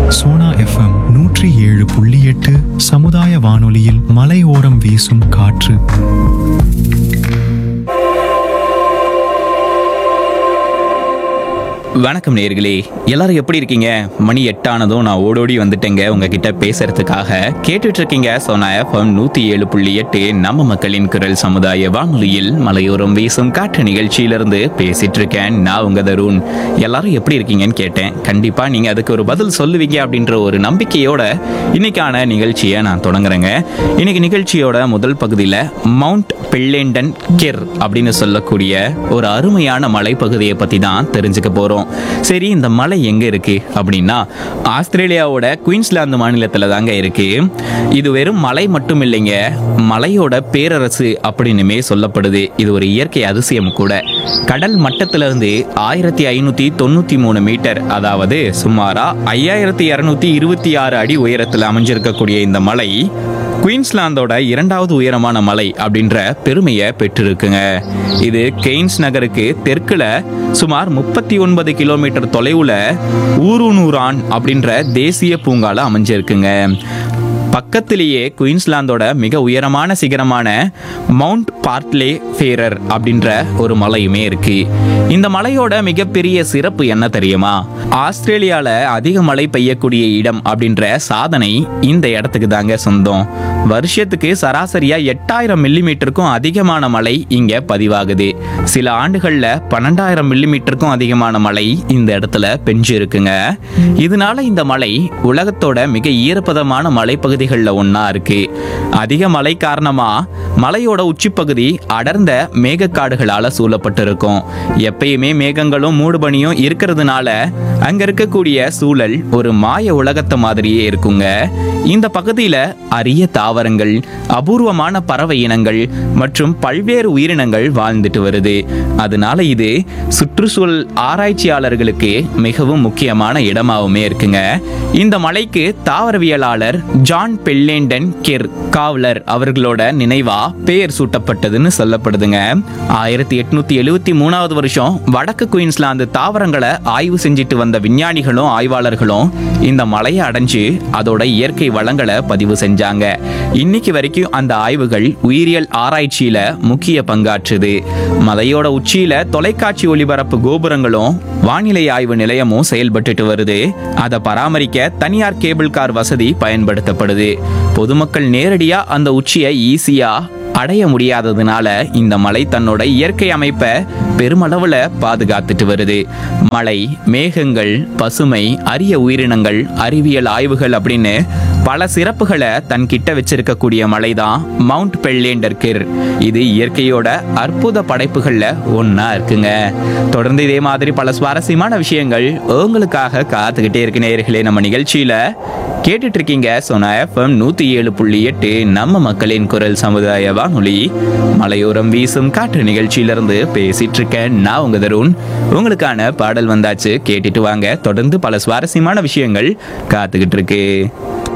Sona FM நூற்றி ஏழு புள்ளி எட்டு சமுதாய வானொலியில் மலையோரம் வீசும் காற்று வணக்கம் நேர்களே எல்லாரும் எப்படி இருக்கீங்க மணி எட்டானதும் நான் ஓடோடி வந்துட்டேங்க உங்ககிட்ட பேசுறதுக்காக கேட்டுட்டு இருக்கீங்க சோனா எஃப்எம் நூத்தி ஏழு புள்ளி எட்டு நம்ம மக்களின் குரல் சமுதாய வானொலியில் மலையோரம் வீசும் காற்று நிகழ்ச்சியிலிருந்து பேசிட்டு இருக்கேன் நான் உங்க தருண் எல்லாரும் எப்படி இருக்கீங்கன்னு கேட்டேன் கண்டிப்பா நீங்க அதுக்கு ஒரு பதில் சொல்லுவீங்க அப்படின்ற ஒரு நம்பிக்கையோட இன்னைக்கான நிகழ்ச்சியை நான் தொடங்குறேங்க இன்னைக்கு நிகழ்ச்சியோட முதல் பகுதியில் மவுண்ட் பிள்ளேண்டன் கிர் அப்படின்னு சொல்லக்கூடிய ஒரு அருமையான மலைப்பகுதியை பத்தி தான் தெரிஞ்சுக்க போறோம் சரி இந்த மலை எங்க இருக்கு அப்படின்னா ஆஸ்திரேலியாவோட குயின்ஸ்லாந்து மாநிலத்துல தாங்க இருக்கு இது வெறும் மலை மட்டும் இல்லைங்க மலையோட பேரரசு அப்படின்னுமே சொல்லப்படுது இது ஒரு இயற்கை அதிசயம் கூட கடல் மட்டத்துல இருந்து ஆயிரத்தி ஐநூத்தி தொண்ணூத்தி மூணு மீட்டர் அதாவது சுமாரா ஐயாயிரத்தி இருநூத்தி இருபத்தி ஆறு அடி உயரத்தில் அமைஞ்சிருக்கக்கூடிய இந்த மலை குயின்ஸ்லாந்தோட இரண்டாவது உயரமான மலை அப்படின்ற பெருமையை பெற்றிருக்குங்க இது கெய்ன்ஸ் நகருக்கு தெற்குல சுமார் முப்பத்தி ஒன்பது கிலோமீட்டர் தொலைவுல ஊருநூரான் அப்படின்ற தேசிய பூங்கால அமைஞ்சிருக்குங்க பக்கத்திலேயே குயின்ஸ்லாந்தோட மிக உயரமான சிகரமான மவுண்ட் பார்ட்லே ஃபேரர் அப்படின்ற ஒரு மலையுமே இருக்கு இந்த மலையோட மிகப்பெரிய சிறப்பு என்ன தெரியுமா ஆஸ்திரேலியால அதிக மழை பெய்யக்கூடிய இடம் அப்படின்ற சாதனை இந்த இடத்துக்கு தாங்க சொந்தம் வருஷத்துக்கு சராசரியா எட்டாயிரம் மில்லிமீட்டருக்கும் அதிகமான மழை இங்க பதிவாகுது சில ஆண்டுகள்ல பன்னெண்டாயிரம் மில்லிமீட்டருக்கும் அதிகமான மழை இந்த இடத்துல பெஞ்சு இருக்குங்க இதனால இந்த மலை உலகத்தோட மிக ஈரப்பதமான மலைப்பகுதிகளில் ஒன்றா இருக்கு அதிக மழை காரணமா மலையோட உச்சிப்பகுதி அடர்ந்த மேகக்காடுகளால சூழப்பட்டிருக்கும் எப்பயுமே மேகங்களும் மூடுபனியும் இருக்கிறதுனால அங்க இருக்கக்கூடிய சூழல் ஒரு மாய உலகத்தை மாதிரியே இருக்குங்க இந்த பகுதியில அரிய தாவரங்கள் அபூர்வமான பறவை இனங்கள் மற்றும் பல்வேறு உயிரினங்கள் வாழ்ந்துட்டு வருது அதனால இது சுற்றுச்சூழல் ஆராய்ச்சியாளர்களுக்கு மிகவும் முக்கியமான இடமாவுமே இருக்குங்க இந்த மலைக்கு தாவரவியலாளர் ஜான் பெல்லேண்டன் கெர் காவலர் அவர்களோட நினைவா பெயர் சூட்டப்பட்டதுன்னு சொல்லப்படுதுங்க ஆயிரத்தி எட்நூத்தி எழுவத்தி மூணாவது வருஷம் வடக்கு குயின்ஸ்லாந்து தாவரங்களை ஆய்வு செஞ்சுட்டு வந்த விஞ்ஞானிகளும் ஆய்வாளர்களும் இந்த மலையை அடைஞ்சு அதோட இயற்கை வளங்களை பதிவு செஞ்சாங்க இன்னைக்கு வரைக்கும் அந்த ஆய்வுகள் உயிரியல் ஆராய்ச்சியில முக்கிய பங்காற்றுது மலையோட உச்சியில தொலைக்காட்சி ஒளிபரப்பு கோபுரங்களும் வானிலை ஆய்வு நிலையமும் செயல்பட்டுட்டு வருது அதை பராமரிக்க தனியார் கேபிள் கார் வசதி பயன்படுத்தப்படுது பொதுமக்கள் நேரடியா அந்த உச்சியை ஈஸியா அடைய முடியாததுனால இந்த மலை தன்னோட இயற்கை அமைப்பை பெருமளவுல பாதுகாத்துட்டு வருது மலை மேகங்கள் பசுமை அரிய உயிரினங்கள் அறிவியல் ஆய்வுகள் அப்படின்னு பல சிறப்புகளை தன் கிட்ட வச்சிருக்கக்கூடிய மலை தான் மவுண்ட் பெல்லேண்டர்கிர் இது இயற்கையோட அற்புத படைப்புகள்ல ஒண்ணா இருக்குங்க தொடர்ந்து இதே மாதிரி பல சுவாரஸ்யமான விஷயங்கள் உங்களுக்காக காத்துக்கிட்டே இருக்கு நேயர்களே நம்ம நிகழ்ச்சியில கேட்டுட்டு இருக்கீங்க சொன்ன எஃப்எம் நூத்தி ஏழு புள்ளி எட்டு நம்ம மக்களின் குரல் சமுதாய வானொலி மலையோரம் வீசும் காற்று நிகழ்ச்சியிலிருந்து பேசிட்டு இருக்கேன் நான் உங்க தருண் உங்களுக்கான பாடல் வந்தாச்சு கேட்டுட்டு வாங்க தொடர்ந்து பல சுவாரஸ்யமான விஷயங்கள் காத்துக்கிட்டு இருக்கு